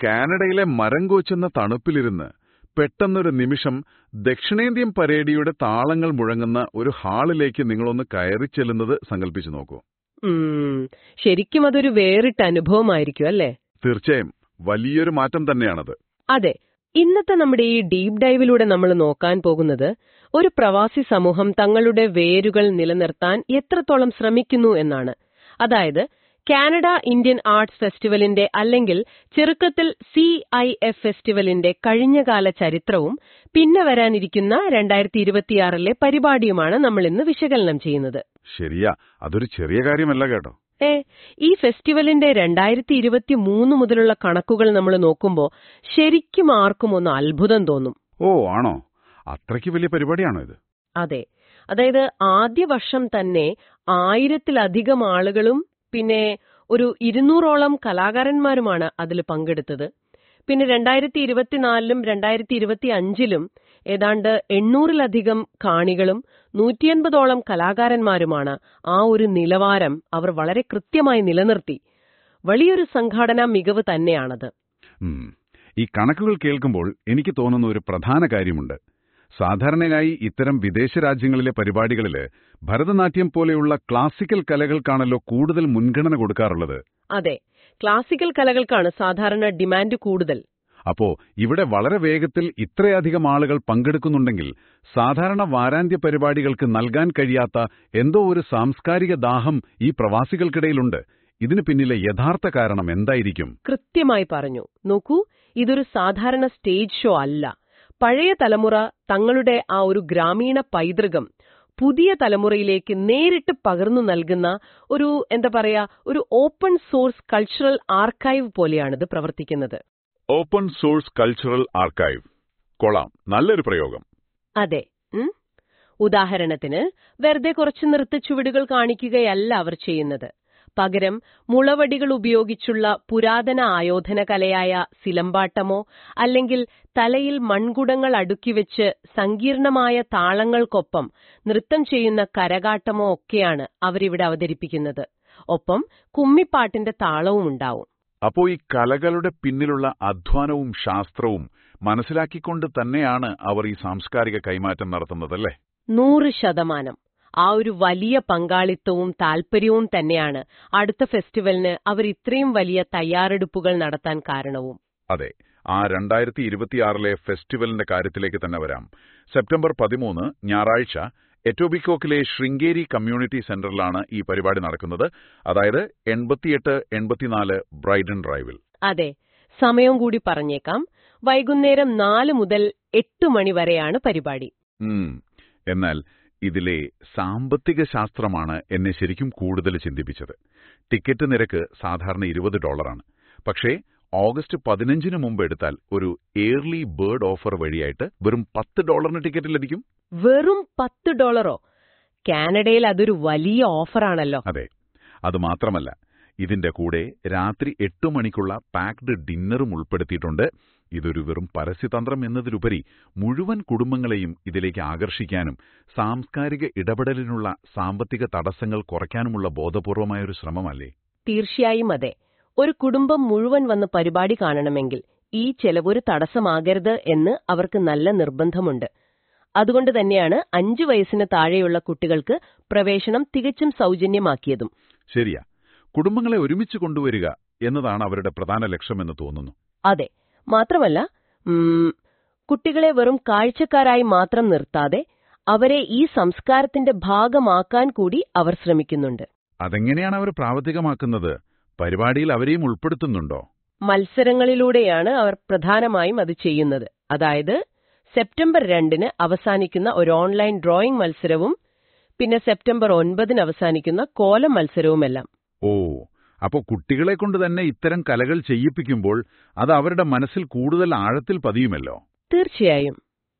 കാനഡയിലെ മരം കോച്ചുന്ന തണുപ്പിലിരുന്ന് പെട്ടെന്നൊരു നിമിഷം ദക്ഷിണേന്ത്യൻ പരേഡിയുടെ താളങ്ങൾ മുഴങ്ങുന്ന ഒരു ഹാളിലേക്ക് നിങ്ങളൊന്ന് കയറി ചെല്ലുന്നത് സങ്കല്പിച്ചു നോക്കൂ ഉം, ശരിക്കും അതൊരു വേറിട്ട അനുഭവമായിരിക്കും അല്ലേ തീർച്ചയായും വലിയൊരു മാറ്റം തന്നെയാണത് അതെ ഇന്നത്തെ നമ്മുടെ ഈ ഡീപ് ഡൈവിലൂടെ നമ്മൾ നോക്കാൻ പോകുന്നത് ഒരു പ്രവാസി സമൂഹം തങ്ങളുടെ വേരുകൾ നിലനിർത്താൻ എത്രത്തോളം ശ്രമിക്കുന്നു എന്നാണ് അതായത് കാനഡ ഇന്ത്യൻ ആർട്സ് ഫെസ്റ്റിവലിന്റെ അല്ലെങ്കിൽ ചെറുക്കത്തിൽ സി ഐ എഫ് ഫെസ്റ്റിവലിന്റെ കഴിഞ്ഞകാല ചരിത്രവും പിന്നെ വരാനിരിക്കുന്ന രണ്ടായിരത്തി ഇരുപത്തിയാറിലെ പരിപാടിയുമാണ് നമ്മൾ ഇന്ന് വിശകലനം ചെയ്യുന്നത് ശരിയാ അതൊരു ചെറിയ കാര്യമല്ല കേട്ടോ ഏ ഈ ഫെസ്റ്റിവലിന്റെ രണ്ടായിരത്തി ഇരുപത്തി മൂന്ന് മുതലുള്ള കണക്കുകൾ നമ്മൾ നോക്കുമ്പോൾ ശരിക്കും ആർക്കും ഒന്ന് അത്ഭുതം തോന്നും ഓ ആണോ അത്രയ്ക്ക് വലിയ പരിപാടിയാണോ ഇത് അതെ അതായത് ആദ്യ വർഷം തന്നെ ആയിരത്തിലധികം ആളുകളും പിന്നെ ഒരു ഇരുന്നൂറോളം കലാകാരന്മാരുമാണ് അതിൽ പങ്കെടുത്തത് പിന്നെ രണ്ടായിരത്തി ഇരുപത്തിനാലിലും രണ്ടായിരത്തി ഇരുപത്തി അഞ്ചിലും ഏതാണ്ട് എണ്ണൂറിലധികം കാണികളും നൂറ്റിയൻപതോളം കലാകാരന്മാരുമാണ് ആ ഒരു നിലവാരം അവർ വളരെ കൃത്യമായി നിലനിർത്തി വലിയൊരു സംഘാടനാ മികവ് തന്നെയാണത് ഉം. ഈ കണക്കുകൾ കേൾക്കുമ്പോൾ എനിക്ക് തോന്നുന്ന ഒരു പ്രധാന കാര്യമുണ്ട് സാധാരണയായി ഇത്തരം വിദേശ രാജ്യങ്ങളിലെ പരിപാടികളിൽ ഭരതനാട്യം പോലെയുള്ള ക്ലാസിക്കൽ കലകൾക്കാണല്ലോ കൂടുതൽ മുൻഗണന കൊടുക്കാറുള്ളത് അതെ ക്ലാസിക്കൽ കലകൾക്കാണ് സാധാരണ ഡിമാൻഡ് കൂടുതൽ അപ്പോ ഇവിടെ വളരെ വേഗത്തിൽ ഇത്രയധികം ആളുകൾ പങ്കെടുക്കുന്നുണ്ടെങ്കിൽ സാധാരണ വാരാന്ത്യ പരിപാടികൾക്ക് നൽകാൻ കഴിയാത്ത എന്തോ ഒരു സാംസ്കാരിക ദാഹം ഈ പ്രവാസികൾക്കിടയിലുണ്ട് ഇതിന് പിന്നിലെ യഥാർത്ഥ കാരണം എന്തായിരിക്കും കൃത്യമായി പറഞ്ഞു നോക്കൂ ഇതൊരു സാധാരണ സ്റ്റേജ് ഷോ അല്ല പഴയ തലമുറ തങ്ങളുടെ ആ ഒരു ഗ്രാമീണ പൈതൃകം പുതിയ തലമുറയിലേക്ക് നേരിട്ട് പകർന്നു നൽകുന്ന ഒരു എന്താ പറയാ ഒരു ഓപ്പൺ സോഴ്സ് കൾച്ചറൽ ആർക്കൈവ് പോലെയാണിത് പ്രവർത്തിക്കുന്നത് ഓപ്പൺ സോഴ്സ് കൾച്ചറൽ ആർക്കൈവ് കൊള്ളാം നല്ലൊരു പ്രയോഗം അതെ ഉം? ഉദാഹരണത്തിന് വെറുതെ കുറച്ച് നൃത്തച്ചുവടുകൾ കാണിക്കുകയല്ല അവർ ചെയ്യുന്നത് പകരം മുളവടികൾ ഉപയോഗിച്ചുള്ള പുരാതന ആയോധന കലയായ സിലമ്പാട്ടമോ അല്ലെങ്കിൽ തലയിൽ മൺകുടങ്ങൾ അടുക്കിവെച്ച് സങ്കീർണമായ താളങ്ങൾക്കൊപ്പം നൃത്തം ചെയ്യുന്ന കരകാട്ടമോ ഒക്കെയാണ് അവരിവിടെ അവതരിപ്പിക്കുന്നത് ഒപ്പം കുമ്മിപ്പാട്ടിന്റെ താളവും ഉണ്ടാവും അപ്പോ ഈ കലകളുടെ പിന്നിലുള്ള അധ്വാനവും ശാസ്ത്രവും മനസ്സിലാക്കിക്കൊണ്ട് തന്നെയാണ് അവർ ഈ സാംസ്കാരിക കൈമാറ്റം നടത്തുന്നതല്ലേ നൂറ് ശതമാനം ആ ഒരു വലിയ പങ്കാളിത്തവും താൽപര്യവും തന്നെയാണ് അടുത്ത ഫെസ്റ്റിവലിന് അവർ ഇത്രയും വലിയ തയ്യാറെടുപ്പുകൾ നടത്താൻ കാരണവും അതെ ആ രണ്ടായിരത്തി ഇരുപത്തിയാറിലെ ഫെസ്റ്റിവലിന്റെ കാര്യത്തിലേക്ക് തന്നെ വരാം സെപ്റ്റംബർ പതിമൂന്ന് ഞായറാഴ്ച എറ്റോബിക്കോക്കിലെ ശൃംഗേരി കമ്മ്യൂണിറ്റി സെന്ററിലാണ് ഈ പരിപാടി നടക്കുന്നത് അതായത് എൺപത്തിയെട്ട് എൺപത്തിനാല് ബ്രൈഡൻ ഡ്രൈവിൽ അതെ സമയം കൂടി പറഞ്ഞേക്കാം വൈകുന്നേരം നാല് മുതൽ എട്ട് മണി വരെയാണ് പരിപാടി ഉം. എന്നാൽ ഇതിലെ സാമ്പത്തിക ശാസ്ത്രമാണ് എന്നെ ശരിക്കും കൂടുതൽ ചിന്തിപ്പിച്ചത് ടിക്കറ്റ് നിരക്ക് സാധാരണ ഇരുപത് ഡോളറാണ് പക്ഷേ ഓഗസ്റ്റ് പതിനഞ്ചിന് മുമ്പ് എടുത്താൽ ഒരു എയർലി ബേർഡ് ഓഫർ വഴിയായിട്ട് വെറും പത്ത് ഡോളറിന് ടിക്കറ്റ് ലഭിക്കും വെറും പത്ത് ഡോളറോ കാനഡയിൽ അതൊരു വലിയ ഓഫറാണല്ലോ അതെ അതുമാത്രമല്ല ഇതിന്റെ കൂടെ രാത്രി എട്ട് മണിക്കുള്ള പാക്ഡ് ഡിന്നറും ഉൾപ്പെടുത്തിയിട്ടുണ്ട് ഇതൊരു വെറും പരസ്യതന്ത്രം എന്നതിലുപരി മുഴുവൻ കുടുംബങ്ങളെയും ഇതിലേക്ക് ആകർഷിക്കാനും സാംസ്കാരിക ഇടപെടലിനുള്ള സാമ്പത്തിക തടസ്സങ്ങൾ കുറയ്ക്കാനുമുള്ള ബോധപൂർവമായൊരു ശ്രമമല്ലേ തീർച്ചയായും അതെ ഒരു കുടുംബം മുഴുവൻ വന്ന് പരിപാടി കാണണമെങ്കിൽ ഈ ചെലവൊരു തടസ്സമാകരുത് എന്ന് അവർക്ക് നല്ല നിർബന്ധമുണ്ട് അതുകൊണ്ട് തന്നെയാണ് അഞ്ചു വയസ്സിന് താഴെയുള്ള കുട്ടികൾക്ക് പ്രവേശനം തികച്ചും സൗജന്യമാക്കിയതും ശരിയാ കുടുംബങ്ങളെ ഒരുമിച്ച് കൊണ്ടുവരിക എന്നതാണ് അവരുടെ പ്രധാന ലക്ഷ്യമെന്ന് തോന്നുന്നു അതെ മാത്രമല്ല ഉം, കുട്ടികളെ വെറും കാഴ്ചക്കാരായി മാത്രം നിർത്താതെ അവരെ ഈ സംസ്കാരത്തിന്റെ ഭാഗമാക്കാൻ കൂടി അവർ ശ്രമിക്കുന്നുണ്ട് അതെങ്ങനെയാണ് അവർ പ്രാവർത്തികമാക്കുന്നത് പരിപാടിയിൽ അവരെയും ഉൾപ്പെടുത്തുന്നുണ്ടോ മത്സരങ്ങളിലൂടെയാണ് അവർ പ്രധാനമായും അത് ചെയ്യുന്നത് അതായത് സെപ്റ്റംബർ രണ്ടിന് അവസാനിക്കുന്ന ഒരു ഓൺലൈൻ ഡ്രോയിംഗ് മത്സരവും പിന്നെ സെപ്റ്റംബർ ഒൻപതിന് അവസാനിക്കുന്ന കോലം മത്സരവുമെല്ലാം ഓ അപ്പോൾ കുട്ടികളെ കൊണ്ട് തന്നെ ഇത്തരം കലകൾ ചെയ്യിപ്പിക്കുമ്പോൾ അത് അവരുടെ മനസ്സിൽ കൂടുതൽ ആഴത്തിൽ പതിയുമല്ലോ തീർച്ചയായും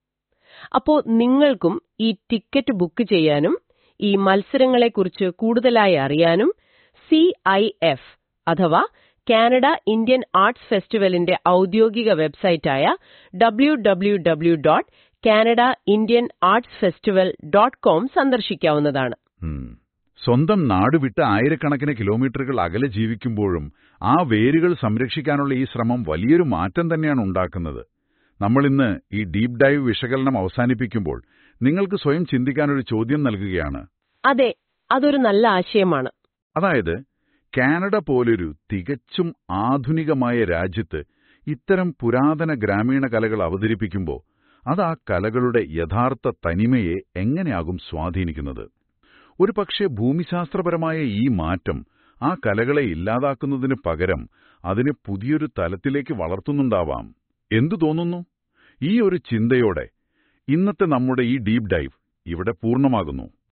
അപ്പോ നിങ്ങൾക്കും ഈ ടിക്കറ്റ് ബുക്ക് ചെയ്യാനും ഈ മത്സരങ്ങളെക്കുറിച്ച് കൂടുതലായി അറിയാനും സി ഐ എഫ് അഥവാ കാനഡ ഇന്ത്യൻ ആർട്സ് ഫെസ്റ്റിവലിന്റെ ഔദ്യോഗിക വെബ്സൈറ്റായ W W W dot Canada Indian arts festival dot com സന്ദർശിക്കാവുന്നതാണ് ഉം. സ്വന്തം നാട് വിട്ട് ആയിരക്കണക്കിന് കിലോമീറ്ററുകൾ അകലെ ജീവിക്കുമ്പോഴും ആ വേരുകൾ സംരക്ഷിക്കാനുള്ള ഈ ശ്രമം വലിയൊരു മാറ്റം തന്നെയാണ് ഉണ്ടാക്കുന്നത് നമ്മളിന്ന് ഈ ഡീപ് ഡൈവ് വിശകലനം അവസാനിപ്പിക്കുമ്പോൾ നിങ്ങൾക്ക് സ്വയം ചിന്തിക്കാനൊരു ചോദ്യം നൽകുകയാണ് അതെ അതൊരു നല്ല ആശയമാണ് അതായത് കാനഡ പോലൊരു തികച്ചും ആധുനികമായ രാജ്യത്ത് ഇത്തരം പുരാതന ഗ്രാമീണ കലകൾ അവതരിപ്പിക്കുമ്പോൾ അത് ആ കലകളുടെ യഥാർത്ഥ തനിമയെ എങ്ങനെയാകും സ്വാധീനിക്കുന്നത് ഒരു പക്ഷേ ഭൂമിശാസ്ത്രപരമായ ഈ മാറ്റം ആ കലകളെ ഇല്ലാതാക്കുന്നതിന് പകരം അതിനെ പുതിയൊരു തലത്തിലേക്ക് വളർത്തുന്നുണ്ടാവാം എന്തു തോന്നുന്നു ഈ ഒരു ചിന്തയോടെ ഇന്നത്തെ നമ്മുടെ ഈ ഡീപ് ഡൈവ് ഇവിടെ പൂർണ്ണമാകുന്നു